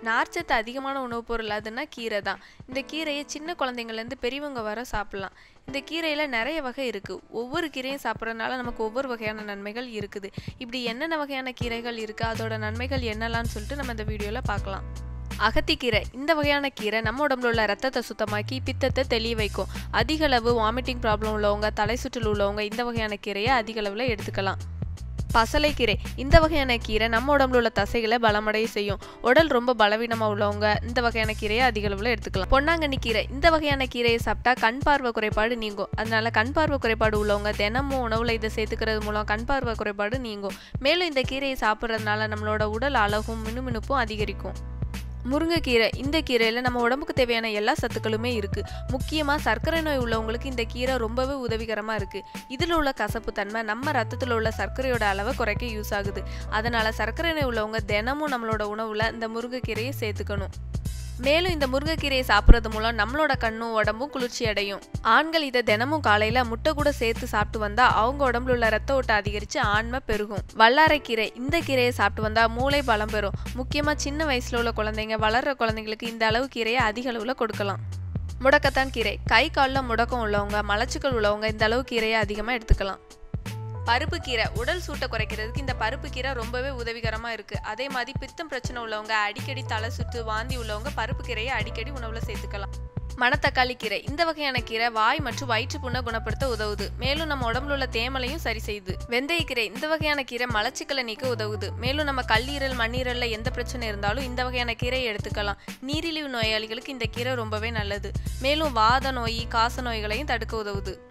நார்ச்சத்து அதிகமான உணவுப் பொருள் அதுன்னா கீரை தான் இந்த கீரையை சின்ன குழந்தைங்கள்லேருந்து பெரியவங்க வர சாப்பிட்லாம் இந்த கீரையில் நிறைய வகை இருக்குது ஒவ்வொரு கீரையும் சாப்பிட்றதுனால நமக்கு ஒவ்வொரு வகையான நன்மைகள் இருக்குது இப்படி என்னென்ன வகையான கீரைகள் இருக்குது அதோட நன்மைகள் என்னலான்னு சொல்லிட்டு நம்ம இந்த வீடியோவில் பார்க்கலாம் அகத்திக்கீரை இந்த வகையான கீரை நம்ம உடம்புல உள்ள ரத்தத்தை சுத்தமாக்கி பித்தத்தை தெளிய வைக்கும் அதிக அளவு வாமிட்டிங் ப்ராப்ளம் உள்ளவங்க தலை சுற்றல் உள்ளவங்க இந்த வகையான கீரையை அதிக அளவில் எடுத்துக்கலாம் பசலைக்கீரை இந்த வகையான கீரை நம்ம உடம்புல உள்ள தசைகளை பலமடைய செய்யும் உடல் ரொம்ப பலவீனமாக உள்ளவங்க இந்த வகையான கீரையை அதிக அளவில் எடுத்துக்கலாம் பொன்னாங்கண்ணி கீரை இந்த வகையான கீரையை சாப்பிட்டா கண் பார்வை குறைபாடு நீங்கும் அதனால கண் பார்வை குறைபாடு உள்ளவங்க தினமும் உணவில் இதை சேர்த்துக்கிறது மூலம் கண் பார்வை குறைபாடு நீங்கும் மேலும் இந்த கீரையை சாப்பிட்றதுனால நம்மளோட உடல் அழகும் மினுமினுப்பும் அதிகரிக்கும் முருங்கைக்கீரை இந்த கீரையில் நம்ம உடம்புக்கு தேவையான எல்லா சத்துக்களுமே இருக்குது முக்கியமாக சர்க்கரை நோய் உள்ளவங்களுக்கு இந்த கீரை ரொம்பவே உதவிகரமாக இருக்குது இதில் உள்ள கசப்பு தன்மை நம்ம ரத்தத்தில் உள்ள சர்க்கரையோட அளவை குறைக்க யூஸ் ஆகுது அதனால் சர்க்கரை நோய் உள்ளவங்க தினமும் நம்மளோட உணவில் இந்த முருங்கைக்கீரையை சேர்த்துக்கணும் மேலும் இந்த முருங்கைக்கீரையை சாப்பிட்றது மூலம் நம்மளோட கண்ணும் உடம்பும் குளிர்ச்சி அடையும் ஆண்கள் இதை தினமும் காலையில் முட்டை கூட சேர்த்து சாப்பிட்டு வந்தால் அவங்க உடம்புல உள்ள ரத்த ஓட்டம் அதிகரித்து ஆண்மை பெருகும் வல்லாரைக்கீரை இந்த கீரையை சாப்பிட்டு வந்தால் மூளை பலம் பெறும் முக்கியமாக சின்ன வயசில் உள்ள குழந்தைங்க வளர்கிற குழந்தைங்களுக்கு இந்த அளவு கீரையை அதிக அளவில் கொடுக்கலாம் முடக்கத்தான் கீரை கை காலில் முடக்கம் உள்ளவங்க மலச்சிக்கல் உள்ளவங்க இந்த அளவு கீரையை அதிகமாக எடுத்துக்கலாம் பருப்பு கீரை உடல் சூட்டை குறைக்கிறதுக்கு இந்த பருப்பு கீரை ரொம்பவே உதவிகரமாக இருக்குது அதே மாதிரி பித்தம் பிரச்சனை உள்ளவங்க அடிக்கடி தலை சுற்று வாந்தி உள்ளவங்க பருப்பு கீரையை அடிக்கடி உணவில் சேர்த்துக்கலாம் மணத்தக்காளி கீரை இந்த வகையான கீரை வாய் மற்றும் வயிற்று புண்ணை குணப்படுத்த உதவுது மேலும் நம்ம உடம்புல உள்ள தேமலையும் சரி செய்யுது வெந்தயக்கீரை இந்த வகையான கீரை மலச்சிக்கலை நீக்க உதவுது மேலும் நம்ம கல்லீரல் மண்ணீரல்ல எந்த பிரச்சனை இருந்தாலும் இந்த வகையான கீரையை எடுத்துக்கலாம் நீரிழிவு நோயாளிகளுக்கு இந்த கீரை ரொம்பவே நல்லது மேலும் வாத நோய் காச நோய்களையும் தடுக்க உதவுது